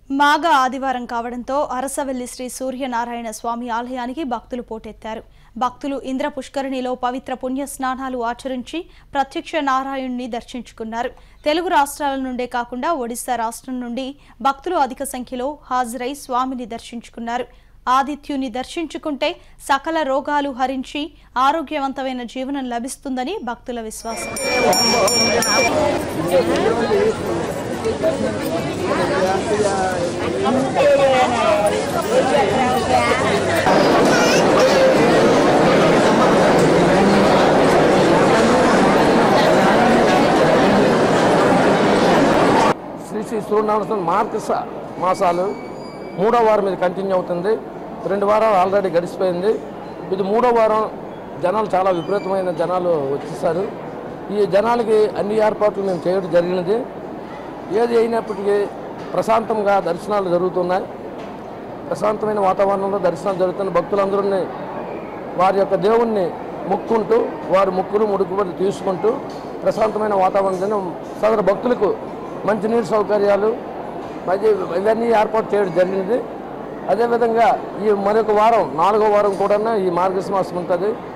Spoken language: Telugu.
మాఘ ఆదివారం కావడంతో అరసవెల్లి శ్రీ సూర్యనారాయణ స్వామి ఆలయానికి భక్తులు పోటెత్తారు భక్తులు ఇంద్ర పుష్కరిణిలో పవిత్ర పుణ్య స్నానాలు ఆచరించి ప్రత్యక్ష నారాయణుని దర్శించుకున్నారు తెలుగు రాష్ట్రాల నుండే కాకుండా ఒడిశా రాష్ట్రం నుండి భక్తులు అధిక సంఖ్యలో హాజరై స్వామిని దర్శించుకున్నారు ఆదిత్యుని దర్శించుకుంటే సకల రోగాలు హరించి ఆరోగ్యవంతమైన జీవనం లభిస్తుందని భక్తుల విశ్వాసం శ్రీ శ్రీ సూర్యనారాయణ మార్కస మాసాలు మూడో వారం ఇది కంటిన్యూ అవుతుంది రెండు వారాలు ఆల్రెడీ గడిచిపోయింది ఇది మూడో వారం జనాలు చాలా విపరీతమైన జనాలు వచ్చేసారు ఈ జనాలకి అన్ని ఏర్పాట్లు మేము చేయడం జరిగినది ఏది అయినప్పటికీ ప్రశాంతంగా దర్శనాలు జరుగుతున్నాయి ప్రశాంతమైన వాతావరణంలో దర్శనాలు జరుగుతున్న భక్తులందరినీ వారి యొక్క దేవుణ్ణి మొక్కుంటూ వారి మొక్కులు ముడుకుబడి తీసుకుంటూ ప్రశాంతమైన వాతావరణం సదరు భక్తులకు మంచినీరు సౌకర్యాలు మరి ఇవన్నీ ఏర్పాటు చేయడం జరిగింది అదేవిధంగా ఈ మరొక వారం నాలుగో వారం కూడా ఈ మార్గశ మాసం ఉంటుంది